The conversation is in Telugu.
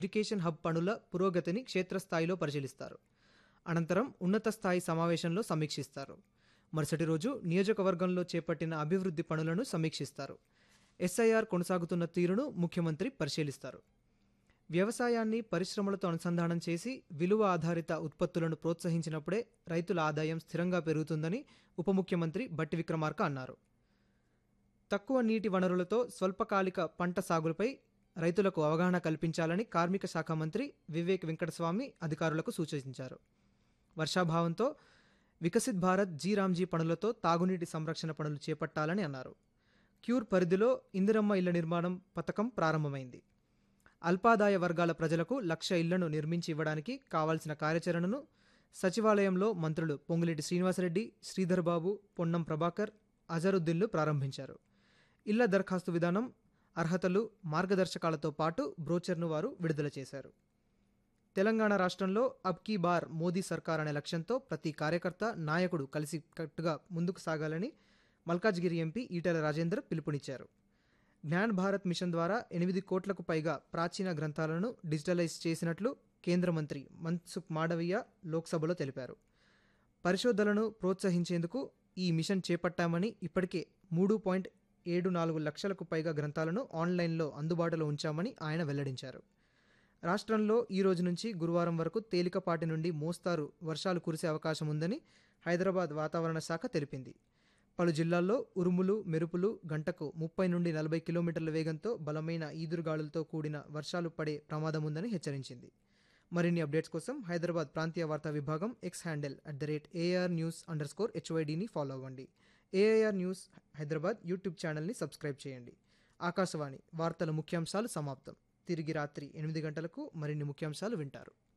ఎడ్యుకేషన్ హబ్ పనుల పురోగతిని క్షేత్రస్థాయిలో పరిశీలిస్తారు అనంతరం ఉన్నత స్థాయి సమావేశంలో సమీక్షిస్తారు మరుసటి రోజు నియోజకవర్గంలో చేపట్టిన అభివృద్ధి పనులను సమీక్షిస్తారు ఎస్ఐఆర్ కొనసాగుతున్న తీరును ముఖ్యమంత్రి పరిశీలిస్తారు వ్యవసాయాన్ని పరిశ్రమలతో అనుసంధానం చేసి విలువ ఆధారిత ఉత్పత్తులను ప్రోత్సహించినప్పుడే రైతుల ఆదాయం స్థిరంగా పెరుగుతుందని ఉప ముఖ్యమంత్రి బట్టి విక్రమార్క అన్నారు తక్కువ నీటి వనరులతో స్వల్పకాలిక పంట సాగులపై రైతులకు అవగాహన కల్పించాలని కార్మిక శాఖ మంత్రి వివేక్ వెంకటస్వామి అధికారులకు సూచించారు వర్షాభావంతో వికసిత్ భారత్ జీ రామ్జీ పనులతో తాగునీటి సంరక్షణ పనులు చేపట్టాలని అన్నారు క్యూర్ పరిధిలో ఇందిరమ్మ ఇళ్ల నిర్మాణం పథకం ప్రారంభమైంది అల్పాదాయ వర్గాల ప్రజలకు లక్ష ఇళ్లను నిర్మించి ఇవ్వడానికి కావాల్సిన కార్యాచరణను సచివాలయంలో మంత్రులు పొంగులేటి శ్రీనివాసరెడ్డి శ్రీధర్ బాబు పొన్నం ప్రభాకర్ అజరుద్దీన్లు ప్రారంభించారు ఇళ్ల దరఖాస్తు విధానం అర్హతలు మార్గదర్శకాలతో పాటు బ్రోచర్ను వారు విడుదల చేశారు తెలంగాణ రాష్ట్రంలో అబ్ కీ బార్ మోదీ సర్కార్ అనే లక్ష్యంతో ప్రతి కార్యకర్త నాయకుడు కలిసి కట్టుగా ముందుకు సాగాలని మల్కాజ్గిరి ఎంపీ ఈటెల రాజేందర్ పిలుపునిచ్చారు జ్ఞాన్ భారత్ మిషన్ ద్వారా ఎనిమిది కోట్లకు పైగా ప్రాచీన గ్రంథాలను డిజిటలైజ్ చేసినట్లు కేంద్ర మంత్రి మన్సుఖ్ మాడవీయ లోక్సభలో తెలిపారు పరిశోధనలను ప్రోత్సహించేందుకు ఈ మిషన్ చేపట్టామని ఇప్పటికే మూడు పాయింట్ ఏడు నాలుగు లక్షలకు పైగా గ్రంథాలను ఆన్లైన్లో అందుబాటులో ఉంచామని ఆయన వెల్లడించారు రాష్ట్రంలో ఈ రోజు నుంచి గురువారం వరకు తేలికపాటి నుండి మోస్తారు వర్షాలు కురిసే అవకాశం ఉందని హైదరాబాద్ వాతావరణ శాఖ తెలిపింది పలు జిల్లాల్లో ఉరుములు మెరుపులు గంటకు ముప్పై నుండి నలభై కిలోమీటర్ల వేగంతో బలమైన ఈదురుగాలులతో కూడిన వర్షాలు పడే ప్రమాదం ఉందని హెచ్చరించింది మరిన్ని అప్డేట్స్ కోసం హైదరాబాద్ ప్రాంతీయ వార్తా విభాగం X handle at the rate AIR news underscore హెచ్వైడిని ఫాలో అవ్వండి ఏఐఆర్ న్యూస్ హైదరాబాద్ యూట్యూబ్ ఛానల్ని సబ్స్క్రైబ్ చేయండి ఆకాశవాణి వార్తల ముఖ్యాంశాలు సమాప్తం తిరిగి రాత్రి ఎనిమిది గంటలకు మరిన్ని ముఖ్యాంశాలు వింటారు